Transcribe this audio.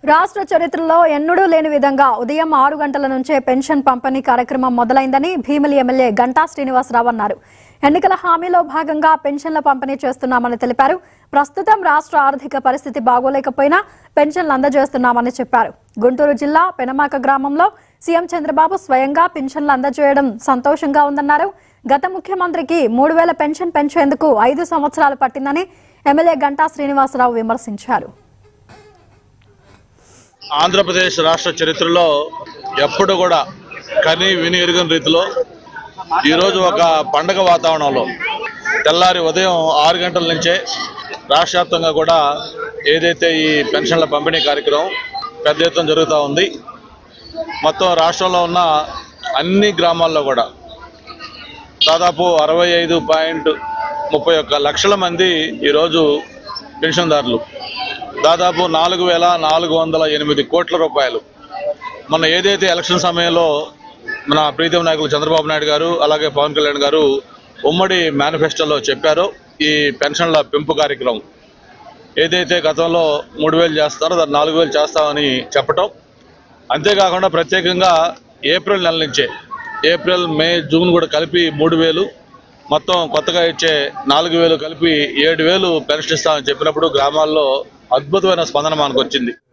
రాష్ట్ర చరిత్రలో ఎన్నడూ లేని విధంగా ఉదయం ఆరు గంటల నుంచే పెన్షన్ పంపిణీ కార్యక్రమం మొదలైందని భీమిలి ఎమ్మెల్యే గంటా శ్రీనివాసరావు అన్నారు ఎన్నికల హామీలో భాగంగా పెన్షన్ల పంపిణీ చేస్తున్నామని తెలిపారు ప్రస్తుతం రాష్ట్ర ఆర్థిక పరిస్థితి బాగోలేకపోయినా పెన్షన్లు అందజేస్తున్నామని చెప్పారు గుంటూరు జిల్లా పెనమాక గ్రామంలో సీఎం చంద్రబాబు స్వయంగా పెన్షన్లు అందజేయడం సంతోషంగా ఉందన్నారు గత ముఖ్యమంత్రికి మూడు వేల పెన్షన్ పెంచేందుకు ఐదు సంవత్సరాలు పట్టిందని ఎమ్మెల్యే గంటా శ్రీనివాసరావు విమర్శించారు ఆంధ్రప్రదేశ్ రాష్ట్ర చరిత్రలో ఎప్పుడు కూడా కని విని ఎరుగని రీతిలో ఈరోజు ఒక పండగ వాతావరణంలో తెల్లారి ఉదయం ఆరు గంటల నుంచే రాష్ట్ర వ్యాప్తంగా కూడా ఏదైతే ఈ పెన్షన్ల పంపిణీ కార్యక్రమం పెద్ద ఎత్తున జరుగుతూ ఉంది మొత్తం రాష్ట్రంలో ఉన్న అన్ని గ్రామాల్లో కూడా దాదాపు అరవై ఐదు పాయింట్ ముప్పై ఒక్క లక్షల మంది ఈరోజు పెన్షన్దారులు దాదాపు నాలుగు వేల నాలుగు వందల ఎనిమిది కోట్ల రూపాయలు మొన్న ఏదైతే ఎలక్షన్ సమయంలో మన ప్రీతం నాయకులు చంద్రబాబు నాయుడు గారు అలాగే పవన్ కళ్యాణ్ గారు ఉమ్మడి మేనిఫెస్టోలో చెప్పారో ఈ పెన్షన్ల పెంపు కార్యక్రమం ఏదైతే గతంలో మూడు వేలు చేస్తారో దాన్ని నాలుగు వేలు చేస్తామని చెప్పటం అంతేకాకుండా ప్రత్యేకంగా ఏప్రిల్ నెల నుంచే ఏప్రిల్ మే జూన్ కూడా కలిపి మూడు వేలు మొత్తం కొత్తగా ఇచ్చే నాలుగు వేలు కలిపి ఏడు వేలు పెన్షన్ ఇస్తామని చెప్పినప్పుడు గ్రామాల్లో అద్భుతమైన స్పందన మనకు వచ్చింది